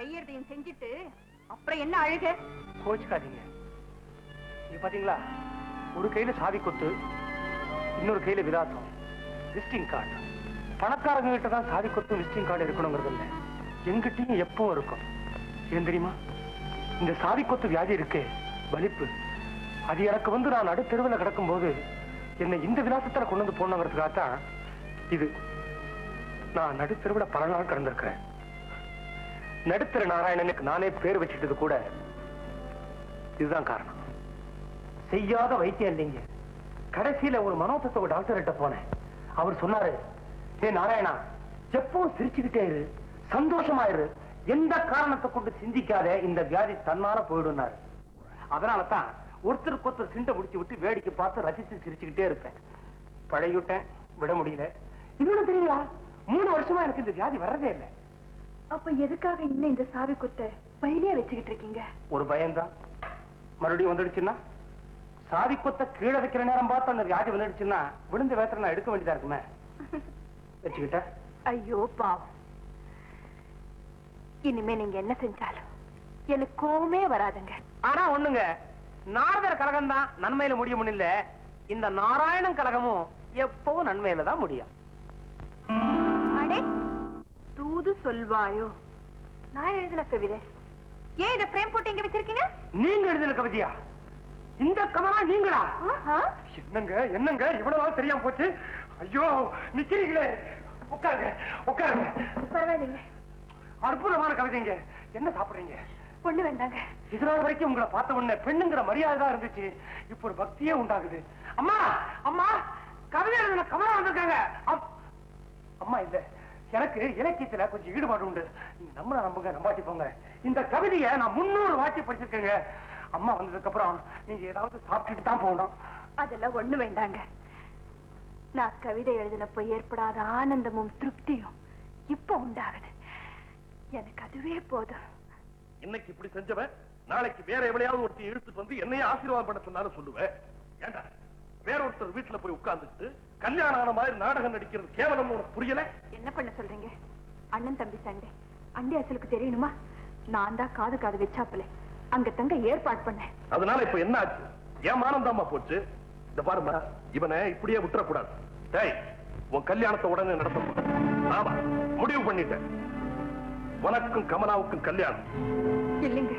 செய்யறதையும் செஞ்சுட்டு அப்புறம் என்ன அழுக கோச்சுக்காதீங்க இது பாத்தீங்களா ஒரு கையில சாவி கொத்து இன்னொரு கையில விலாசம் விசிட்டிங் கார்டு பணக்காரங்க கிட்ட தான் சாவி கொத்து விசிட்டிங் கார்டு இருக்கணுங்கிறது இல்ல எங்கிட்டயும் எப்பவும் இருக்கும் ஏன் தெரியுமா இந்த சாவி கொத்து வியாதி இருக்கே வலிப்பு அது எனக்கு வந்து நான் நடுத்தெருவில் கிடக்கும்போது என்னை இந்த விலாசத்துல கொண்டு வந்து போடணுங்கிறதுக்காக தான் இது நான் நடுத்தெருவில் பல நாள் கிடந்திருக்கிறேன் நடுத்தர நாராயணனுக்கு நானே பேர் வச்சுட்டது கூட இதுதான் காரணம் செய்யாத வைத்தியம் இல்லைங்க கடைசியில ஒரு மனோதத்துவ டாக்டர் கிட்ட போனேன் அவர் சொன்னாரு ஏ நாராயணா எப்பவும் சிரிச்சுக்கிட்டே இரு சந்தோஷமா இரு எந்த காரணத்தை கொண்டு சிந்திக்காத இந்த வியாதி தன்னால போயிடும்னாரு அதனால தான் ஒருத்தருக்கு ஒருத்தர் சிண்டை முடிச்சு விட்டு வேடிக்கை பார்த்து ரசிச்சு சிரிச்சுக்கிட்டே இருப்பேன் பழகிவிட்டேன் விட முடியல இன்னொன்னு தெரியல மூணு வருஷமா எனக்கு இந்த வியாதி வர்றதே இல்லை அப்ப எதுக்காக இன்னும் இந்த சாவி குத்த பையிலே வச்சுக்கிட்டு இருக்கீங்க ஒரு பயம்தான் மறுபடியும் வந்துடுச்சுன்னா சாதி கொத்த கீழே வைக்கிற நேரம் பார்த்து அந்த வியாதி வந்துடுச்சுன்னா விழுந்த வேத்திர நான் எடுக்க வேண்டியதா இருக்குமே வச்சுக்கிட்ட ஐயோ பாவம் இனிமே நீங்க என்ன செஞ்சாலும் எனக்கு கோவமே வராதுங்க ஆனா ஒண்ணுங்க நாரதர் கழகம் தான் நன்மையில முடியும் இல்ல இந்த நாராயணன் கழகமும் எப்பவும் நன்மையில தான் முடியும் அடே தூது சொல்வாயோ நான் எழுதின கவிதை ஏன் இதை பிரேம் போட்டு இங்க வச்சிருக்கீங்க நீங்க எழுதின கவிதையா இந்த கமலா நீங்களா ஆஹா. என்னங்க என்னங்க இவ்வளவு நாள் தெரியாம போச்சு ஐயோ நிக்கிறீங்களே உட்காருங்க உட்காருங்க பரவாயில்லைங்க அற்புதமான கவிதைங்க என்ன சாப்பிடுறீங்க பொண்ணு வேண்டாங்க இதனால வரைக்கும் உங்களை பார்த்த உடனே பெண்ணுங்கிற மரியாதை தான் இருந்துச்சு இப்ப ஒரு பக்தியே உண்டாகுது அம்மா அம்மா கவிதை எழுதின கமலா வந்திருக்காங்க அப்- அம்மா இல்ல எனக்கு இலக்கியத்துல கொஞ்சம் ஈடுபாடு உண்டு நீங்க நம்மள நம்புங்க நம்பாட்டி போங்க இந்த கவிதையை நான் முன்னூறு வாட்டி படிச்சிருக்கேங்க அம்மா வந்ததுக்கு அப்புறம் நீங்க ஏதாவது சாப்பிட்டுட்டு தான் போகணும் அதெல்லாம் ஒண்ணு வேண்டாங்க நான் கவிதை எழுதினப்ப ஏற்படாத ஆனந்தமும் திருப்தியும் இப்ப உண்டாகுது எனக்கு அதுவே போதும் இன்னைக்கு இப்படி செஞ்சவன் நாளைக்கு வேற எவளையாவது ஒருத்தி இழுத்துட்டு வந்து என்னையே ஆசீர்வாதம் பண்ண சொன்னாலும் சொல்லுவேன் ஏண்டா வேற ஒருத்தர் வீட்டுல போய் உட்கார்ந்துட்டு கல்யாணம் ஆன மாதிரி நாடகம் நடிக்கிறது கேவலம் உனக்கு புரியல என்ன பண்ண சொல்றீங்க அண்ணன் தம்பி சண்டை அண்டி அசலுக்கு தெரியணுமா நான் தான் காது காது வச்சாப்பல அங்க தங்க ஏற்பாடு பண்ணேன் அதனால இப்ப என்ன ஆச்சு ஏன் மானந்தாமா போச்சு இந்த பாருமா இவனை இப்படியே விட்டுறக்கூடாது டேய் உன் கல்யாணத்தை உடனே நடத்தணும் ஆமா முடிவு பண்ணிட்டேன் உனக்கும் கமலாவுக்கும் கல்யாணம் இல்லைங்க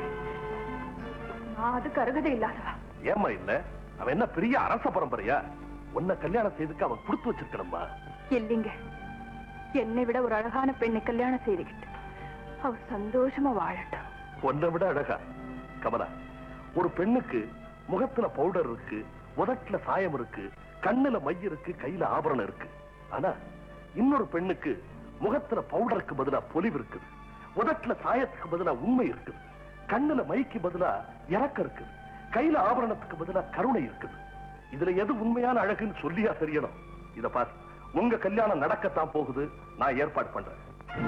நான் அதுக்கு அருகதை இல்லாதவா ஏமா இல்ல அவன் என்ன பெரிய அரச பரம்பரையா உன்னை கல்யாணம் செய்துக்கு அவன் கொடுத்து வச்சிருக்கணுமா இல்லைங்க என்னை விட ஒரு அழகான பெண்ணை கல்யாணம் செய்துக்கிட்டு அவர் சந்தோஷமா வாழட்டும் உன்னை விட அழகா கமலா ஒரு பெண்ணுக்கு முகத்துல பவுடர் இருக்கு உதட்டுல சாயம் இருக்கு கண்ணுல மை இருக்கு கையில ஆபரணம் இருக்கு ஆனா இன்னொரு பெண்ணுக்கு முகத்துல பவுடருக்கு பதிலா பொலிவு இருக்குது உதட்டுல சாயத்துக்கு பதிலா உண்மை இருக்குது கண்ணுல மைக்கு பதிலா இறக்கம் இருக்குது கையில ஆபரணத்துக்கு பதிலா கருணை இருக்குது இதுல எது உண்மையான அழகுன்னு சொல்லியா தெரியணும் இத பார் உங்க கல்யாணம் நடக்கத்தான் போகுது நான் ஏற்பாடு பண்றேன்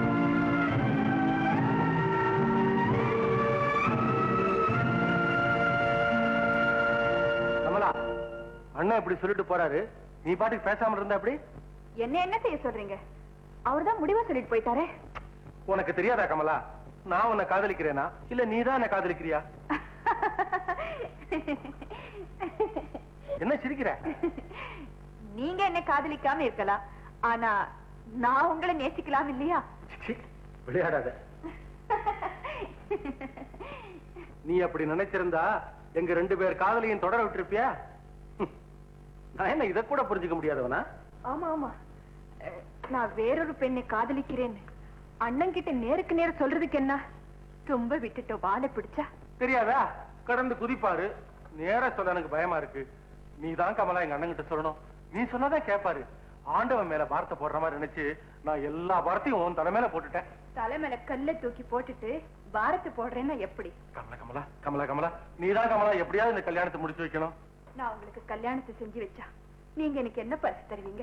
கமலா அண்ணன் இப்படி சொல்லிட்டு போறாரு நீ பாட்டுக்கு பேசாம இருந்தா அப்படி என்ன என்ன செய்ய சொல்றீங்க அவர்தான் முடிவா சொல்லிட்டு போயிட்டாரே உனக்கு தெரியாதா கமலா நான் உன்னை காதலிக்கிறேனா இல்ல நீ தான் என்ன காதலிக்கிறியா என்ன சிரிக்கிற நீங்க என்ன காதலிக்காம இருக்கலாம் ஆனா நான் உங்களை நேசிக்கலாம் இல்லையா சி, விளையாடாத நீ அப்படி நினைச்சிருந்தா எங்க ரெண்டு பேர் காதலையும் தொடர விட்டிருப்பியா ஹம். நான் என்ன இத கூட புரிஞ்சுக்க முடியாதவனா ஆமா ஆமா அஹ், நான் வேறொரு பெண்ணை காதலிக்கிறேன்னு அண்ணன் கிட்ட நேருக்கு நேர சொல்றதுக்கு என்ன ரொம்ப விட்டுட்டோம் வாழை பிடிச்சா தெரியாதா கடந்து குதிப்பாரு நேரா சொல்ல எனக்கு பயமா இருக்கு நீ தான் கமலா எங்க அண்ணன் கிட்ட சொல்லணும் நீ சொன்னதான் கேட்பாரு ஆண்டவன் மேல பாரத்தை போடுற மாதிரி நினைச்சு நான் எல்லா பாரத்தையும் உன் தலை மேல போட்டுட்டேன் தலை மேல கல்ல தூக்கி போட்டுட்டு பாரத்தை போடுறேன்னா எப்படி கமலா கமலா கமலா கமலா நீதான் கமலா எப்படியாவது இந்த கல்யாணத்தை முடிச்சு வைக்கணும் நான் உங்களுக்கு கல்யாணத்தை செஞ்சு வச்சா நீங்க எனக்கு என்ன பரிசு தருவீங்க